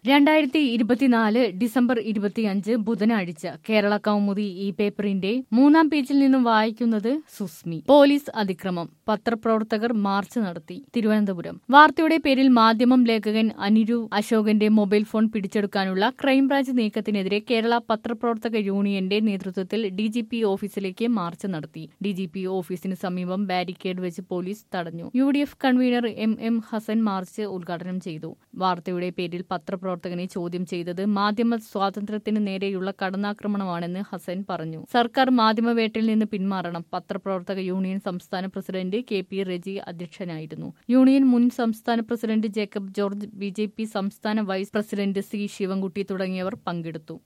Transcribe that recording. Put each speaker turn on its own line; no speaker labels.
രണ്ടായിരത്തി ഇരുപത്തിനാല് ഡിസംബർ ഇരുപത്തിയഞ്ച് ബുധനാഴ്ച കേരള കൗമുദി ഈ പേപ്പറിന്റെ മൂന്നാം പേജിൽ നിന്നും വായിക്കുന്നത് സുസ്മി പോലീസ് അതിക്രമം പത്രപ്രവർത്തകർ മാർച്ച് നടത്തി തിരുവനന്തപുരം വാർത്തയുടെ പേരിൽ മാധ്യമം ലേഖകൻ അനിരു അശോകന്റെ മൊബൈൽ ഫോൺ പിടിച്ചെടുക്കാനുള്ള ക്രൈംബ്രാഞ്ച് നീക്കത്തിനെതിരെ കേരള പത്രപ്രവർത്തക യൂണിയന്റെ നേതൃത്വത്തിൽ ഡിജിപി ഓഫീസിലേക്ക് മാർച്ച് നടത്തി ഡിജിപി ഓഫീസിന് സമീപം ബാരിക്കേഡ് വെച്ച് പോലീസ് തടഞ്ഞു U D F convener M M Hassan march ഉദ്ഘാടനം ചെയ്തു വാർത്തയുടെ പേരിൽ പത്രപ്രവർത്തകനെ ചോദ്യം ചെയ്തത് മാധ്യമ സ്വാതന്ത്ര്യത്തിന് നേരെയുള്ള കടന്നാക്രമണമാണെന്ന് ഹസൻ പറഞ്ഞു സർക്കാർ മാധ്യമവേട്ടയിൽ നിന്ന് പിന്മാറണം പത്രപ്രവർത്തക യൂണിയൻ സംസ്ഥാന പ്രസിഡന്റ് കെ പി റെജി അധ്യക്ഷനായിരുന്നു യൂണിയൻ മുൻ സംസ്ഥാന പ്രസിഡന്റ് ജേക്കബ് ജോർജ് ബി സംസ്ഥാന വൈസ് പ്രസിഡന്റ് സി ശിവൻകുട്ടി തുടങ്ങിയവർ പങ്കെടുത്തു